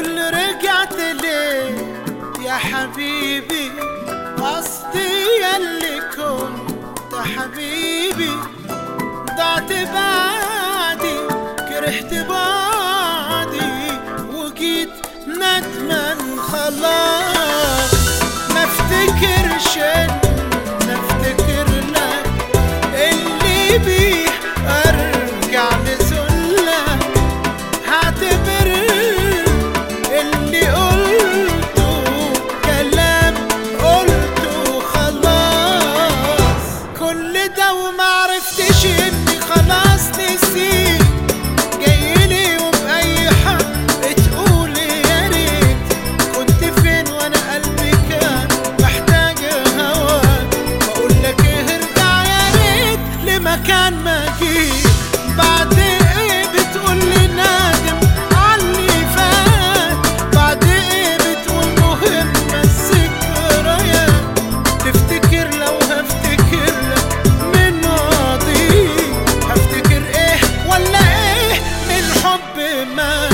قول رجعت ليه يا حبيبي قصدي يلي كنت حبيبي ضعت بعدي كرهت بعدي وجيت ندمان خلاص ما افتكرش ان افتكر لك اللي بيه ارجع لذلك هعتبر اللي قلته كلام قلته خلاص كل ده وما عرفتش اني خلاص نسيت جايلي وبأي حق تقولي يا ريت كنت فين وانا قلبي كان محتاج هواك بقول لك ايه ارجع يا ريت لمكان ما جيت بعد ايه بتقولي نادم علي فات بعد ايه بتقول مهمة الذكريات تفتكر لو هفتكر لك من ماضي هفتكر ايه ولا ايه من حب ما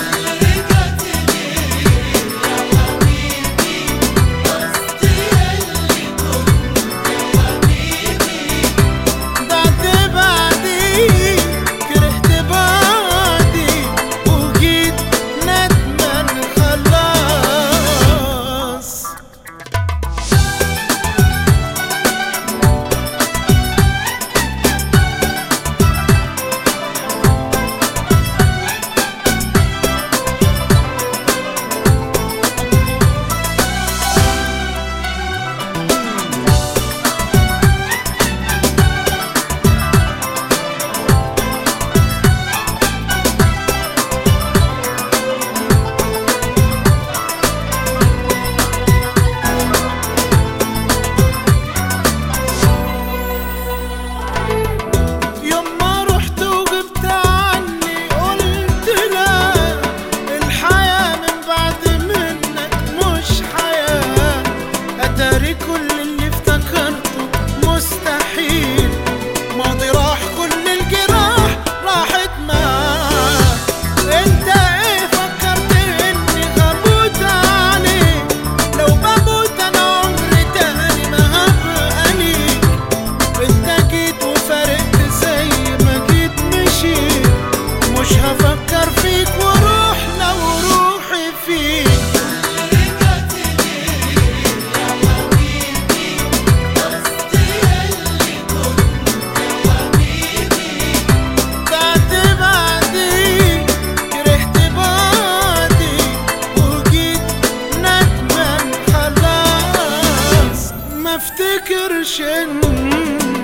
ضعت بعدي كرهت بعدي وجيت ندمان خلاص يوم ما رحت وغبت عني قلت لا الحياة من بعد منك مش حياة أتاري كل اللي افتكرته مستحيل ماضي راح كل الجراح راحت معاه انت ايه فكرت اني هموت عليك لو بموت انا عمري تاني ما هبقى ليك انت جيت وفارقت زي ما جيت مشيت مش هفكر فيك وروح لو روحي فيك ضعت بعدي كرهت بعدي وجيت ندمان خلاص ما افتكرش ان